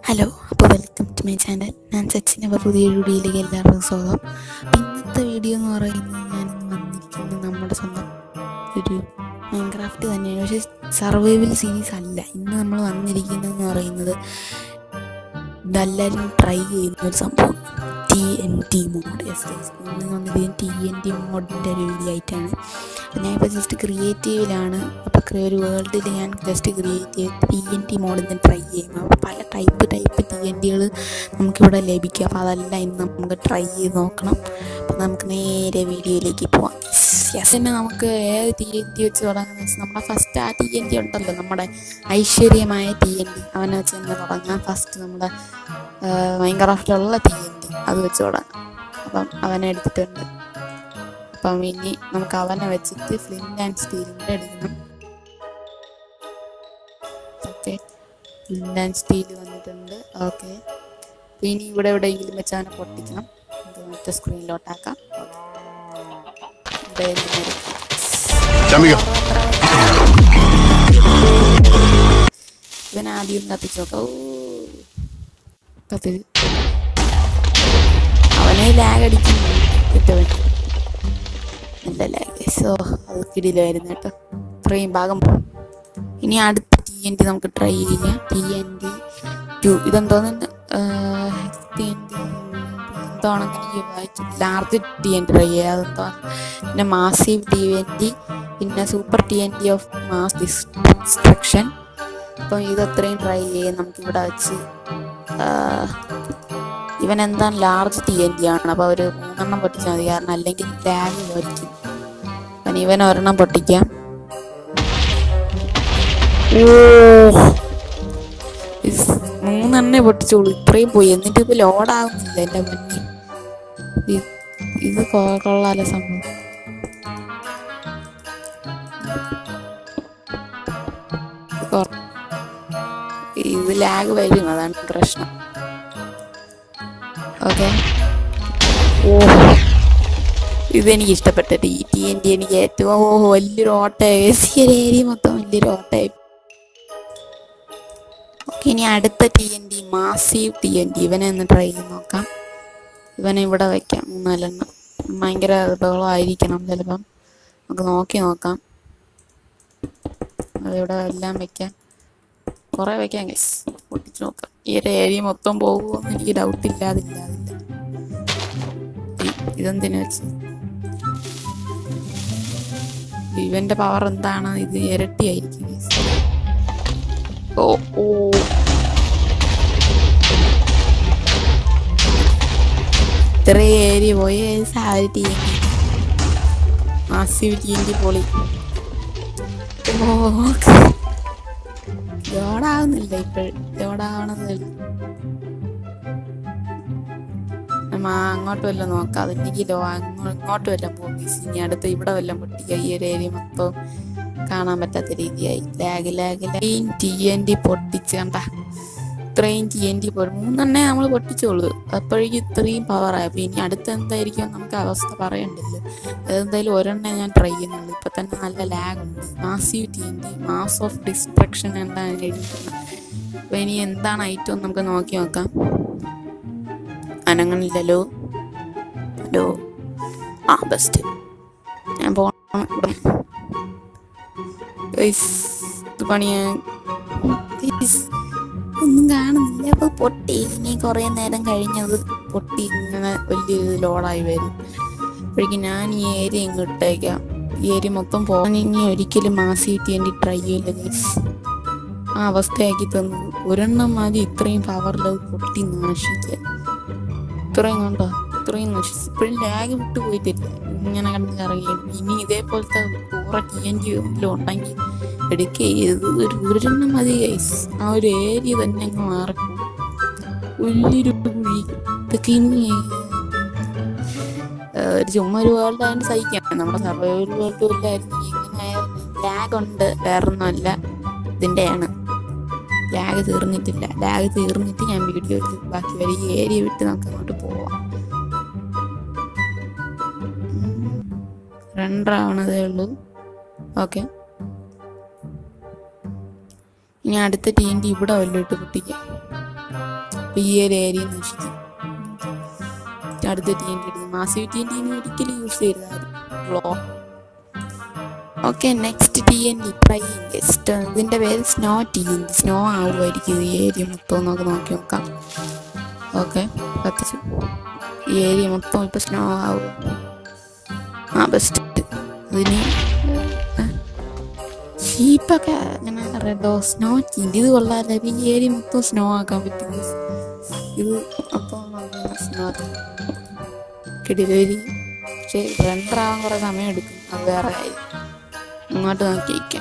Hello അപ്പോൾ welcome to my channel ഞാൻ സച്ചിൻ അപ്പോൾ പുതിയൊരു വീഡിയോയിലേക്ക് എല്ലാവർക്കും സ്വാഗതം അപ്പോൾ ഇന്നത്തെ വീഡിയോ എന്ന് പറയുന്നത് ഞാനിന്ന് വന്നിരിക്കുന്നത് നമ്മുടെ സ്വന്തം ഒരു മൈൻക്രാഫ്റ്റ് തന്നെയാണ് പക്ഷേ സർവൈവൽ സീരീസ് അല്ല ഇന്ന് നമ്മൾ വന്നിരിക്കുന്നതെന്ന് പറയുന്നത് ഇതെല്ലാവരും ട്രൈ ചെയ്യുന്ന ഒരു സംഭവം T N T mods ഇന്ന് വന്നിരിക്കുന്നത് ടി എൻ ടി മോഡിൻ്റെ ഒരു വീഡിയോ ആയിട്ടാണ് അപ്പോൾ ഞാനിപ്പോൾ ജസ്റ്റ് ക്രിയേറ്റീവിലാണ് അപ്പോൾ ഒരു വേൾഡിൽ ഞാൻ ജസ്റ്റ് ക്രിയേറ്റ് ചെയ്ത് ടി എൻ ടി മോഡിൽ നിന്ന് ട്രൈ ചെയ്യും അപ്പോൾ പല ടൈപ്പ് ടൈപ്പ് ടി എൻ ടികൾ നമുക്കിവിടെ ലഭിക്കും അപ്പോൾ അതെല്ലാം ഇന്ന് നമുക്ക് ട്രൈ ചെയ്ത് നോക്കണം അപ്പോൾ നമുക്ക് നേരെ വീഡിയോയിലേക്ക് പോവാം യെസ് തന്നെ നമുക്ക് ഏത് ടി എൻ ടി വെച്ച് തുടങ്ങുന്നത് വെച്ചാൽ നമ്മുടെ ഫസ്റ്റ് ആ ടി എൻ ടി ഉണ്ടല്ലോ നമ്മുടെ ഐശ്വര്യമായ ടി എൻ ടി അവനെ വെച്ച് തന്നെ തുടങ്ങാം ഫസ്റ്റ് നമ്മുടെ മൈൻക്രാഫ്റ്റിലുള്ള ടി എൻ ടി അത് വെച്ച് തുടങ്ങാം അപ്പം അവനെ എടുത്തിട്ടുണ്ട് അപ്പം ഇനി നമുക്ക് അവനെ വെച്ചിട്ട് ഫ്ലിൻ്റ് ആൻഡ് സ്റ്റീലിൻ്റെ എടുക്കണം ഓക്കെ ഫ്ലിൻ്റ് ആൻഡ് സ്റ്റീൽ വന്നിട്ടുണ്ട് ഓക്കെ ഇനി ഇവിടെ എവിടെയെങ്കിലും വെച്ച് അവനെ പൊട്ടിക്കണം ഇത് മറ്റേ സ്ക്രീനിലോട്ടാക്കാം ഇവിടെ നിന്ന് എടുക്കാം. ചമ്മിക ഇവൻ ആദ്യം കത്തിച്ച് നോക്കാം ഓ കത്തി അവനെ ലാഗ് അടിക്കുന്നു കിട്ടവൻ നല്ല ലാഗ് സോ അത് കിടിലായിരുന്നു കേട്ടോ ഇത്രയും ഭാഗം ഇനി അടുത്ത ടി എൻ ടി നമുക്ക് ട്രൈ ചെയ്യാം ടി എൻ ടി ടു ഇതെന്തോന്ന് ടി എൻ ടി എന്താണെന്ന് എനിക്ക് വായിച്ചു large T N T try ചെയ്യാം അതെന്തോ പിന്നെ മാസീവ് ടി എൻ ടി പിന്നെ super T N T of mass destruction അപ്പം ഇതത്രയും ട്രൈ ചെയ്യാം നമുക്കിവിടെ വെച്ച് ആ, ഇവൻ എന്താണ് ലാർജ് ടി എൻ ടി ആണ് അപ്പോൾ ഒരു മൂന്നെണ്ണം പൊട്ടിച്ചാൽ മതി കാരണം അല്ലെങ്കിൽ ലാഗ് വരിക്കും അപ്പം ഇവൻ ഒരെണ്ണം പൊട്ടിക്കാം ഓ ഇസ് മൂന്നെണ്ണേ പൊട്ടിച്ചോളൂ ഇത്രയും പോയി എന്നിട്ട് ഇപ്പൊ ലോഡാവുന്നില്ല എന്റെ മുന്നിൽ ഇ- ഇത് കൊ- കൊള്ളാലോ സംഭവം ഇത് കൊ- ഇത് ലാഗ് വരും അതാണ് പ്രശ്നം ഓക്കെ ഓ ഇതെനിക്ക് ഇഷ്ടപ്പെട്ട ടി ടി എൻ ടി എനിക്ക് ഏറ്റവും ഓ വലിയൊരു ഓട്ടയായി ഏരിയ മൊത്തം വലിയൊരു ഓട്ടയായി ഓക്കെ ഇനി അടുത്ത T N T massive T N T ഇവനെ ഒന്ന് ട്രൈ ചെയ്ത് നോക്കാം ഇവനെ ഇവിടെ വെക്കാം മൂന്നാലെണ്ണം ഭയങ്കര ബഹളമായിരിക്കണം ചിലപ്പം നമുക്ക് നോക്കി നോക്കാം അതിവിടെ എല്ലാം വെക്കാം കുറേ വെക്കാം ഗൈസ് പൊട്ടിച്ച് നോക്കാം ഈ ഒരു ഏരിയ മൊത്തം പോകുമോ എന്ന് എനിക്ക് ഡൗട്ട് ഇല്ലാതില്ലാതില്ല ഇ- ഇതെന്തിനു വെച്ച് ഇവന്റെ പവർ എന്താണ് ഇത് ഇരട്ടിയായിരിക്കും guys. ഓ ഓ ഇത്ര ഏരിയ പോയ sorry T N massive T N T പൊളി ഓ ലോഡാവുന്നില്ല ഇപ്പോൾ ലോഡാവണത് നമ്മ അങ്ങോട്ട് വല്ലതും നോക്കാം അതില്ലെങ്കിൽ ലോ അങ്ങോ- ഇങ്ങോട്ട് വല്ലതും പോകും ഇനി അടുത്ത് ഇവിടെ വല്ലതും പൊട്ടിക്കുക ഈ ഒരു ഏരിയ മൊത്തം കാണാൻ പറ്റാത്ത രീതിയായി lag lag line T N D പൊട്ടിച്ച് കണ്ട ഇത്രയും ടി എൻ ഡി മൂന്നെണ്ണേ നമ്മൾ പൊട്ടിച്ചോളൂ അപ്പോഴേക്കും ഇത്രയും പവറായി അപ്പൊ ഇനി അടുത്ത് എന്തായിരിക്കും നമുക്ക് അവസ്ഥ പറയണ്ടല്ലോ അതെന്തായാലും ഒരെണ്ണേ ഞാൻ ട്രൈ ചെയ്യുന്നുള്ളൂ ഇപ്പൊ തന്നെ നല്ല ലാഗ് ഉണ്ട് massive T N D mass of destruction എന്താണ് എഴുതിയിരിക്കുന്നത് അപ്പൊ ഇനി എന്താണ് ഐറ്റം നമുക്ക് നോക്കി നോക്കാം അനങ്ങണില്ലല്ലോ ഹലോ ആ ബെസ്റ്റ് ഞാൻ പോണം ഇവിടെ ഗൈസ്, ഇത് പണിയാ ഗൈസ്, ഒന്നും കാണുന്നില്ല അപ്പൊ പൊട്ടി ഇനി കുറെ നേരം കഴിഞ്ഞത് പൊട്ടി ഇങ്ങനെ വലിയൊരു ലോഡായി വരും അപ്പോഴേക്കും ഞാൻ ഈ ഏരിയ ഇങ്ങോട്ടേക്കാം ഈ ഏരിയ മൊത്തം പോകാൻ ഇനി ഒരിക്കലും മാസിയിട്ട് വേണ്ടി ട്രൈ ചെയ്യില്ല ഗൈസ് ആ അവസ്ഥയാക്കി തന്നു ഒരെണ്ണം മതി ഇത്രയും പവറിൽ പൊട്ടി നാശിക്കാൻ ഇത്രയും കണ്ടോ ഇത്രയും നശിച്ചു ഇപ്പോഴും ലാഗ് വിട്ടു പോയിട്ടില്ല ഇങ്ങനെ കണ്ട് കറങ്ങി ഇനി ഇതേപോലത്തെ കൂറ ടി എൻ ജി ഉണ്ടെങ്കിൽ എടുക്കുക ഇത് ഒരു ഒരെണ്ണം മതി ഗൈസ് ആ ഒരു ഏരിയ തന്നെ അങ്ങ് മാറിക്കും വലിയൊരു കുഴി ഇതൊക്കെ ഇനി ഏഹ്, ഒരു ചുമ്മാ ഒരു വേൾഡ് ആയിട്ട് സഹിക്കാം നമ്മുടെ സർവൈവൽ വേൾഡും ഇല്ലായിരുന്നു ഇങ്ങനെ ലാഗ് ഉണ്ട് വേറൊന്നുമല്ല ഇതിൻ്റെയാണ് ലാഗ് തീർന്നിട്ടില്ല ലാഗ് തീർന്നിട്ട് ഞാൻ വീഡിയോ ബാക്കി വരെ ഈ ഏരിയ വിട്ട് നമുക്ക് അങ്ങോട്ട് പോവാം രണ്ടറാവണതേ ഉള്ളൂ ഓക്കെ ഇനി അടുത്ത ടീൻ്റെ ഇവിടെ വല്ലോട്ട് പൊട്ടിക്കാം അപ്പോൾ ഈ ഒരു ഏരിയ നശിക്കും അടുത്ത ടി എൻ ടി എടുക്കും മാസീവ് ടി എൻ ടി ഒരിക്കലും യൂസ് ചെയ്താൽ blow okay next T N D പ്രൈയിങ് ഗസ്റ്റ് ഇതിൻ്റെ പേര് snow T N D snow ആവുമായിരിക്കും ഈ ഏരിയ മൊത്തം നമുക്ക് നോക്കി നോക്കാം ഓക്കെ കത്തിച്ചു ഈ ഏരിയ മൊത്തം ഇപ്പോൾ സ്നോ ആവും ആ ബെസ്റ്റ് ഇതിന് ഷീപ്പൊക്കെ അങ്ങനെ റെഡോ സ്നോ ടി ഇത് കൊള്ളാല്ല ഈ ഏരിയ മൊത്തം സ്നോ ആക്കാൻ പറ്റും ഇത് മൊത്തം സ്നോ കിടിലൊരു പക്ഷേ റെൻഡറാവാൻ കുറേ സമയം എടുക്കും അത് വേറെ കാര്യം ഇങ്ങോട്ട് നോക്കി വയ്ക്കാം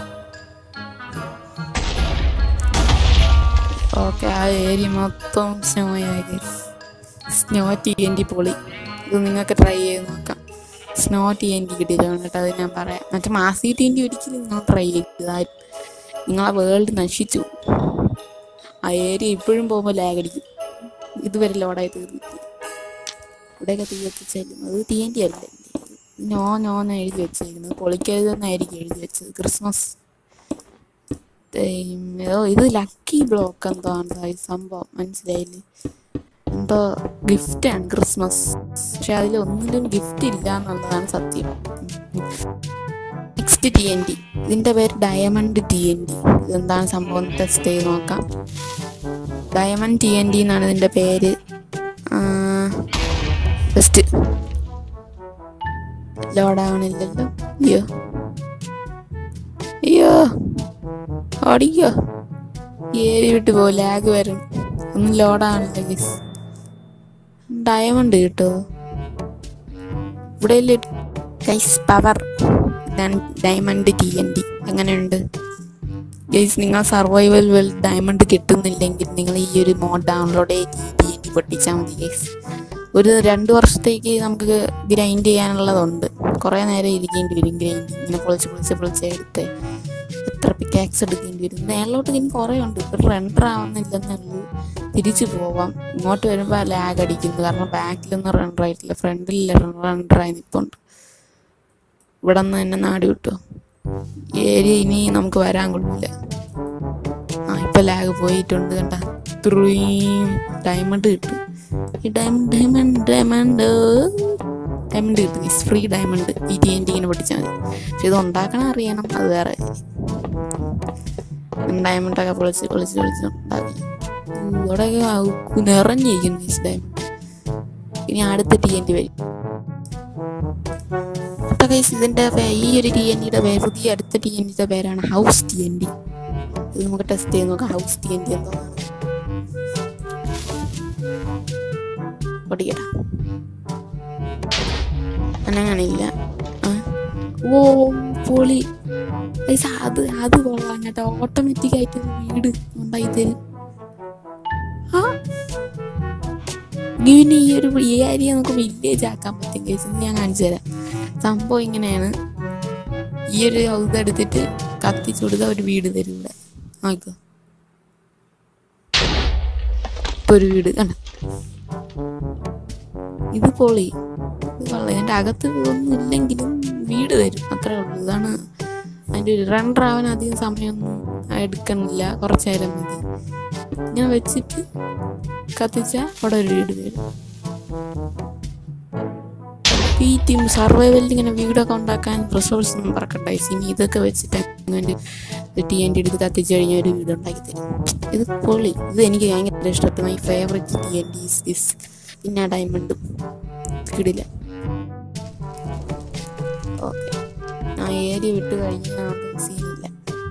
ഓക്കെ ആ ഏരിയ മൊത്തം സ്നോ ആയി സ്നോ ടി എൻ ഡി പൊളി ഇത് നിങ്ങൾക്ക് ട്രൈ ചെയ്ത് നോക്കാം സ്നോ ടി എൻ ഡി കിട്ടിയിട്ടാണ് കേട്ടോ അത് ഞാൻ പറയാം മറ്റേ മാസി ടി എൻ ഡി ഒരിക്കലും നിങ്ങൾ ട്രൈ ചെയ്ത് ആ നിങ്ങളെ വേൾഡ് നശിച്ചു ആ ഏരിയ ഇപ്പോഴും പോകുമ്പോൾ ലാഗ് അടിക്കും ഇതുവരെ ലോഡായി തീർന്നിട്ടില്ല ഇവിടെയൊക്കെ തീ കത്തിച്ചാലും അത് ടി എൻ ഡി അല്ല നോ നോ എന്ന് എഴുതി വെച്ചേക്കുന്നത് പൊളിക്കരുതെന്നായിരിക്കും എഴുതി വെച്ചത് ക്രിസ്മസ് ഏതോ ഇത് ലക്കി ബ്ലോക്ക് എന്തോ ആണ് ഈ സംഭവം മനസ്സിലായില്ലേ എന്തോ ഗിഫ്റ്റാണ് ക്രിസ്മസ് പക്ഷെ അതിലൊന്നിലും ഗിഫ്റ്റ് ഇല്ല എന്നുള്ളതാണ് സത്യം നെക്സ്റ്റ് ടി എൻ ഡി ഇതിൻ്റെ പേര് ഡയമണ്ട് ടി എൻ ഡി ഇതെന്താണ് സംഭവം ടെസ്റ്റ് ചെയ്ത് നോക്കാം ഡയമണ്ട് ടി എൻ ഡി എന്നാണ് ഇതിൻ്റെ പേര് ഫസ്റ്റ് ലോഡാവണില്ലല്ലോ അയ്യോ അയ്യോ ഓടിക്കോ ഏരി വിട്ട് പോ ലാഗ് വരും ഒന്നും ലോഡാവണില്ല ഗസ് ഡയമണ്ട് കിട്ടോ ഇവിടെ ഗൈസ് പവർ ഇതാണ് ഡയമണ്ട് ടി എൻ ഡി എങ്ങനെയുണ്ട് ഗൈസ് നിങ്ങൾ സർവൈവൽ വെൽ ഡയമണ്ട് കിട്ടുന്നില്ലെങ്കിൽ നിങ്ങൾ ഈ ഒരു മോഡ് ഡൗൺലോഡ് ചെയ്ത് ടി എൻ ഡി പൊട്ടിച്ചാൽ മതി ഗൈസ് ഒരു രണ്ട് വർഷത്തേക്ക് നമുക്ക് ഗ്രൈൻഡ് ചെയ്യാനുള്ളതുണ്ട് കുറേ നേരം ഇരിക്കേണ്ടി വരും ഗ്രൈൻഡ് ഇങ്ങനെ പൊളിച്ച് പൊളിച്ച് പൊളിച്ച് എടുത്ത് എത്ര പിക്കാക്സ് എടുക്കേണ്ടി വരും മേളിലോട്ട് ഇനി കുറേ ഉണ്ട് ഇപ്പം റെൻഡർ ആവുന്നില്ലെന്നുള്ളൂ തിരിച്ചു പോവാം ഇങ്ങോട്ട് വരുമ്പോൾ ലാഗ് അടിക്കുന്നു കാരണം ബാക്കിലൊന്നും റെൻഡർ ആയിട്ടില്ല ഫ്രണ്ടിൽ റെൻഡർ ആയി നിൽപ്പുണ്ട് ഇവിടെ നിന്ന് തന്നെ നാട് വിട്ടു ഏരിയ ഇനി നമുക്ക് വരാൻ കൊള്ളില്ല ആ ഇപ്പം ലാഗ് പോയിട്ടുണ്ട് കണ്ട ഇത്രയും ഡയമണ്ട് കിട്ടും ഈ ഡയമണ്ട് ഡയമണ്ട് ഡയമണ്ട് ഡയമണ്ട് കിട്ടും ഇസ് ഫ്രീ ഡയമണ്ട് ഈ ടി എൻ ടി ഇങ്ങനെ പൊട്ടിച്ചാൽ മതി പക്ഷെ ഇത് ഉണ്ടാക്കണം അറിയണം അത് വേറെ ഡയമണ്ടൊക്കെ പൊളിച്ച് പൊളിച്ച് പൊളിച്ച് ഉണ്ടാക്കി ഇവിടെയൊക്കെ നിറഞ്ഞിരിക്കുന്നു ഈ ഡയമണ്ട് ഇനി അടുത്ത ടി എൻ ടി വരും അപ്പോൾ ഗൈസ് ഇതിൻ്റെ ഈ ഒരു ടി എൻ ടിയുടെ പേര് പുതിയ അടുത്ത ടി എൻ ടിയുടെ പേരാണ് ഹൗസ് ടി എൻ ടി ഇത് നമുക്ക് ടെസ്റ്റ് ചെയ്ത് നോക്കാം ഹൗസ് ടി എൻ ടി എന്തോ പൊടിക്കട അനങ്ങണില്ല ഓ പൊളി ഗൈസ് അത് അത് കൊള്ളാം കേട്ടോ ഓട്ടോമാറ്റിക് ആയിട്ട് വീട് ഉണ്ടായി തരും ആ ഇവന് ഈ ഒരു ഈ ഏരിയ നമുക്ക് വില്ലേജ് ആക്കാൻ പറ്റും കേസ് ഞാൻ കാണിച്ചു തരാം സംഭവം ഇങ്ങനെയാണ് ഈ ഒരു ഹൗസ് എടുത്തിട്ട് കത്തിച്ചു കൊടുത്താൽ ഒരു വീട് തരും ഇവിടെ നോക്കോ ഇപ്പൊ ഒരു വീട് കണ്ട ഇത് പൊളി ഇത് കൊള്ളാം ഇതിൻ്റെ അകത്ത് ഒന്നും ഇല്ലെങ്കിലും വീട് തരും അത്രേ ഉള്ളൂ ഇതാണ് അതിൻ്റെ ഒരു റണ്ടർ ആവാൻ അധികം സമയമൊന്നും എടുക്കണില്ല കുറച്ച് നേരം മതി ഇങ്ങനെ വെച്ചിട്ട് കത്തിച്ചാൽ അവിടെ ഒരു വീട് വരും ഈ ടീം സർവൈവലിൽ ഇങ്ങനെ വീടൊക്കെ ഉണ്ടാക്കാൻ റിസോഴ്സ് ഒന്നും പറക്കണ്ട ഇനി ഇതൊക്കെ വെച്ചിട്ട് അങ്ങനെ ടി എൻ്റെ എടുത്ത് കത്തിച്ച് കഴിഞ്ഞാൽ ഒരു വീട് ഉണ്ടാക്കി തരും ഇത് പൊളി ഇത് എനിക്ക് ഭയങ്കര ഇഷ്ടപ്പെട്ടു my favourite T N D this പിന്നെ ആ ഡയമണ്ടും കിടില്ല ഓക്കെ ആ ഏരിയ വിട്ട് കഴിഞ്ഞാൽ നമുക്ക് സീനില്ല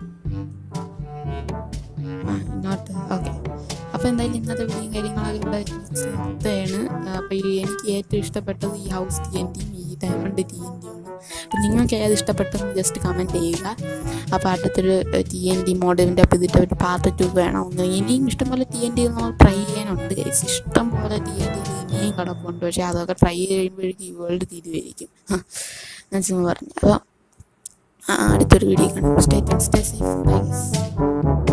ആ ഇങ്ങോട്ട് ഓക്കെ അപ്പോൾ എന്തായാലും ഇന്നത്തെ വീഡിയോ കാര്യങ്ങളൊക്കെ ഇവിടെ നിർത്തുകയാണ് അപ്പോൾ ഈ എനിക്ക് ഏറ്റവും ഇഷ്ടപ്പെട്ടത് ഈ ഹൗസ് ടി എൻ ടിയും ഈ ഡയമണ്ട് ടി എൻ ടിയും ആണ് അപ്പം നിങ്ങൾക്ക് ഏത് ഇഷ്ടപ്പെട്ടെന്ന് ജസ്റ്റ് കമൻറ്റ് ചെയ്യുക അപ്പോൾ അടുത്തൊരു ടി എൻ ഡി മോഡലിൻ്റെ അപ്പോൾ ഇതിൻ്റെ ഒരു പാർട്ട് ടു വേണമെന്ന് ഇനിയും ഇഷ്ടംപോലെ ടി എൻ ഡി നമ്മൾ ട്രൈ ചെയ്യാനുണ്ട് ഗൈസ് ഇഷ്ടം പോലെ ടി എൻ ഡി ഇനിയും കിടപ്പുണ്ട് പക്ഷേ അതൊക്കെ ട്രൈ കഴിയുമ്പോഴേക്കും ഈ വേൾഡ് തീരുമായിരിക്കും ഞാൻ ചുമ്മാ പറഞ്ഞു അപ്പോൾ അടുത്തൊരു വീഡിയോ കാണാം stay stay safe bye guys